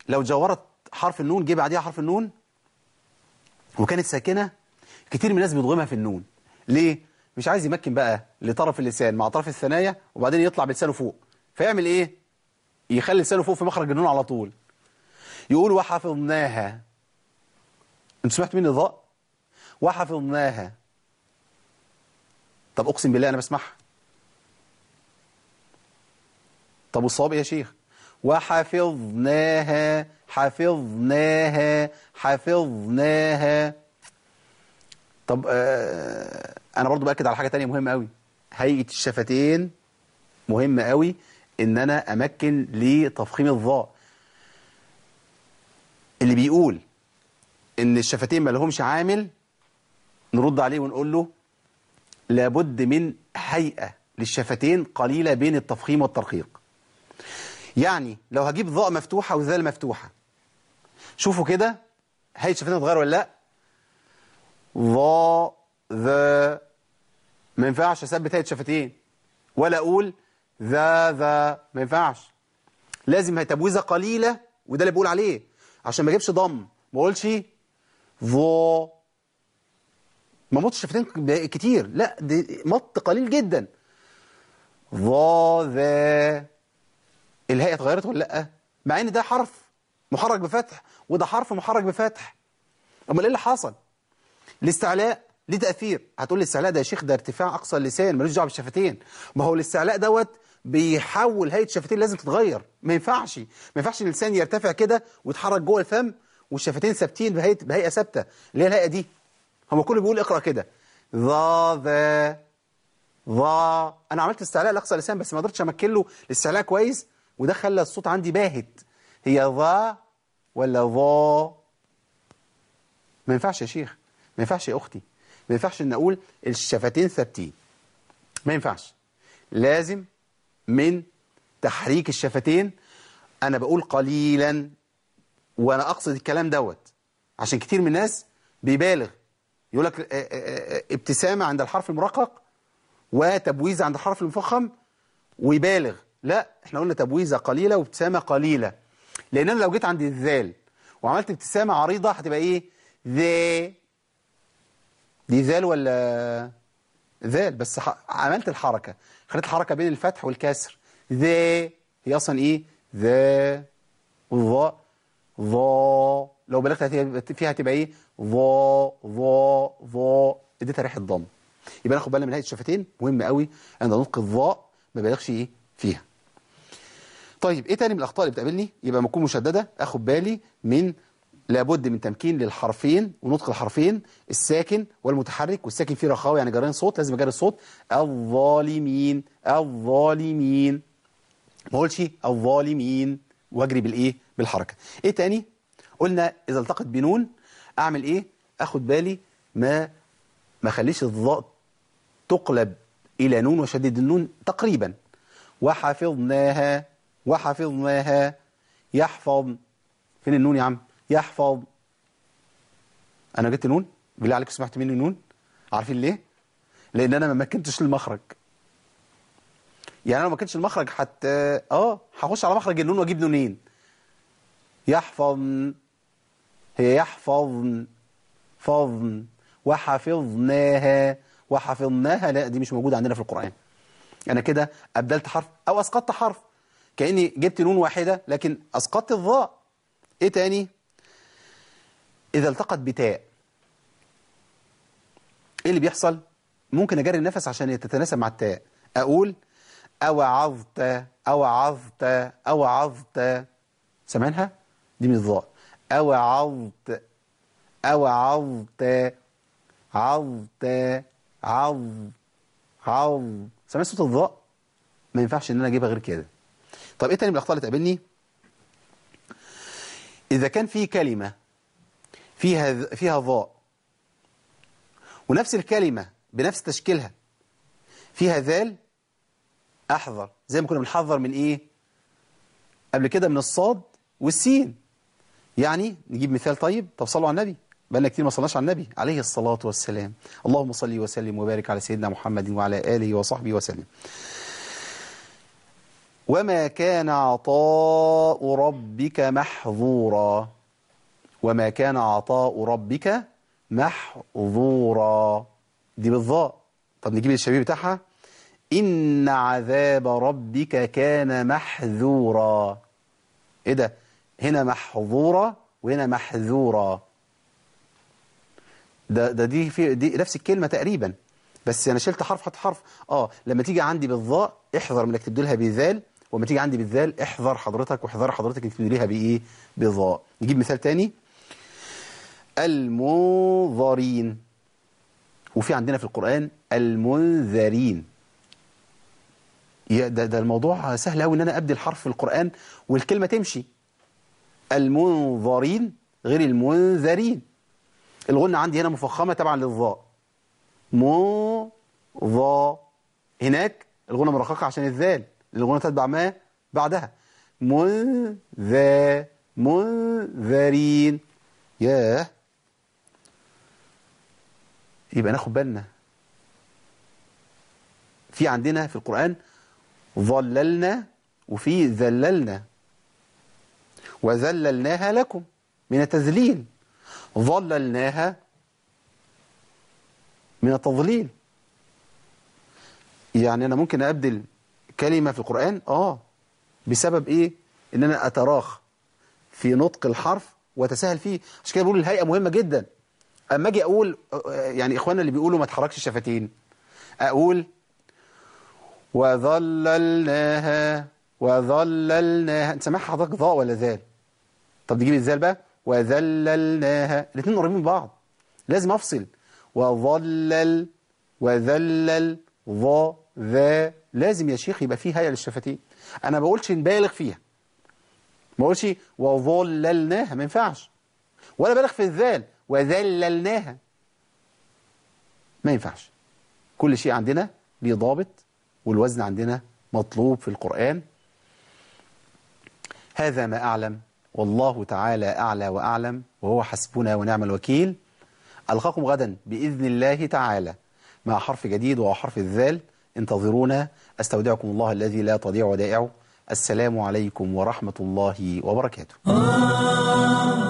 لو جورت حرف النون جه بعديها حرف النون وكانت ساكنة كتير من الناس بيضغمها في النون ليه؟ مش عايز يمكن بقى لطرف اللسان مع طرف الثنايا وبعدين يطلع بلسانه فوق فيعمل ايه؟ يخلي لسانه فوق في مخرج النون على طول يقول وحفظناها انتوا سمعتوا مني الضاء؟ وحفظناها طب اقسم بالله انا بسمعها طب والصواب ايه يا شيخ؟ وحفظناها حفظناها حفظناها طب آه انا برضو باكد على حاجه تانية مهمه قوي هيئه الشفتين مهمه قوي ان انا امكن لتفخيم الضاء اللي بيقول ان الشفتين ما لهمش عامل نرد عليه ونقول له لابد من هيئه للشفتين قليله بين التفخيم والترقيق يعني لو هجيب ضاء مفتوحه وذال مفتوحه شوفوا كده هيئه الشفتين هتتغير ولا لا ضاء ذا ما ينفعش اثبت هيئه شفتين ولا اقول ذا ذا ما ينفعش لازم هي تبويزه قليله وده اللي بقول عليه عشان ما اجيبش ضم ما اقولش ضو ما مطش شفتين كتير لا دي مط قليل جدا ضا ذا الهيئه اتغيرت ولا لا مع ان ده حرف محرك بفتح وده حرف محرك بفتح امال ايه اللي حصل الاستعلاء ليه تاثير هتقول لي الاستعلاء ده يا شيخ ده ارتفاع اقصى اللسان ملوش دعوه بالشفتين ما هو الاستعلاء دوت بيحول هيئه الشفتين لازم تتغير ما ينفعش ما ينفعش اللسان يرتفع كده ويتحرك جوه الفم والشفتين ثابتين بهيئه بهيئه ثابته اللي هي الهيئه دي هو كله بيقول اقرا كده ذا ذا ذا انا عملت استعلاء لاقصى اللسان بس ما قدرتش امكن له الاستعلاء كويس وده خلى الصوت عندي باهت هي ذا ولا ذا ما ينفعش يا شيخ ما ينفعش يا اختي ما ينفعش ان اقول الشفتين ثابتين ما ينفعش لازم من تحريك الشفتين انا بقول قليلا وانا اقصد الكلام دوت عشان كتير من الناس بيبالغ يقول لك ابتسامه عند الحرف المرقق وتبويزه عند الحرف المفخم ويبالغ لا احنا قلنا تبويزه قليله وابتسامه قليله لان انا لو جيت عند الذال وعملت ابتسامه عريضه هتبقى ايه ذا دي ذال ولا ذال بس عملت الحركه خليت الحركه بين الفتح والكسر ذا هي اصلا ايه ذا والظاء ظا لو بلغت فيها هتبقى ايه ظا ظا ظا اديتها ريحه ضم يبقى ناخد بالنا من هيئه الشفتين مهم قوي عند نطق الظاء ما بلغش ايه فيها طيب ايه تاني من الاخطاء اللي بتقابلني يبقى ما تكون مشدده اخد بالي من لابد من تمكين للحرفين ونطق الحرفين الساكن والمتحرك والساكن فيه رخاوه يعني جرين صوت لازم اجري الصوت الظالمين الظالمين ما اقولش الظالمين واجري بالايه بالحركه ايه تاني قلنا اذا التقت بنون اعمل ايه اخد بالي ما ما اخليش الضاء تقلب الى نون وشدد النون تقريبا وحفظناها وحفظناها يحفظ فين النون يا عم يحفظ انا جبت نون بالله عليك سمعت مني نون عارفين ليه لان انا ما مكنتش المخرج يعني انا ما مكنتش المخرج حتى اه هخش على مخرج النون واجيب نونين يحفظ هي يحفظ فظ وحفظناها وحفظناها لا دي مش موجوده عندنا في القران انا كده ابدلت حرف او اسقطت حرف كاني جبت نون واحده لكن اسقطت الظاء ايه تاني إذا التقت بتاء إيه اللي بيحصل؟ ممكن أجري النفس عشان تتناسب مع التاء أقول أوعظت أوعظت أوعظت سامعينها؟ دي من الضاء أوعظت أوعظت عظت عظ عظ سامعين صوت الضاء؟ ما ينفعش إن أنا أجيبها غير كده طب إيه تاني من الأخطاء اللي تقابلني؟ إذا كان في كلمة فيها فيها ضاء ونفس الكلمة بنفس تشكيلها فيها ذال أحذر زي ما كنا بنحذر من إيه قبل كده من الصاد والسين يعني نجيب مثال طيب طب صلوا على النبي بقالنا كتير ما صلناش على النبي عليه الصلاة والسلام اللهم صل وسلم وبارك على سيدنا محمد وعلى آله وصحبه وسلم وما كان عطاء ربك محظورا وما كان عطاء ربك محظورا دي بالضاء طب نجيب الشبيه بتاعها إن عذاب ربك كان محذورا إيه ده هنا محظورة وهنا محذورا ده ده دي في دي نفس الكلمة تقريبا بس أنا شلت حرف حط حرف آه لما تيجي عندي بالضاء احذر من انك تبدلها بذال وما تيجي عندي بالذال احذر حضرتك واحذر حضرتك انك تبدليها بإيه بضاء نجيب مثال تاني المنظرين وفي عندنا في القرآن المنذرين يا ده, ده الموضوع سهل قوي ان انا ابدل حرف في القرآن والكلمة تمشي المنظرين غير المنذرين الغنة عندي هنا مفخمة تبعا للظاء مو ظا هناك الغنة مرققة عشان الذال الغنة تتبع ما بعدها منذا منذرين ياه يبقى ناخد بالنا في عندنا في القرآن ظللنا وفي ذللنا وذللناها لكم من التذليل ظللناها من التضليل يعني أنا ممكن أبدل كلمة في القرآن آه بسبب إيه إن أنا أتراخ في نطق الحرف وتساهل فيه عشان كده بقول الهيئة مهمة جدا أما أجي أقول يعني إخواننا اللي بيقولوا ما تحركش الشفتين أقول وظللناها وظللناها أنت سامعها حضرتك ضاء ولا ذال طب نجيب الذال بقى وذللناها الاثنين قريبين من بعض لازم أفصل وظلل وذلل ظا ذا لازم يا شيخ يبقى فيه هيئة للشفتين أنا ما بقولش نبالغ فيها ما بقولش وظللناها ما ينفعش ولا بالغ في الذال وذللناها ما ينفعش كل شيء عندنا ليه ضابط والوزن عندنا مطلوب في القرآن هذا ما أعلم والله تعالى أعلى وأعلم وهو حسبنا ونعم الوكيل ألقاكم غدا بإذن الله تعالى مع حرف جديد وهو حرف الذال انتظرونا أستودعكم الله الذي لا تضيع ودائعه السلام عليكم ورحمة الله وبركاته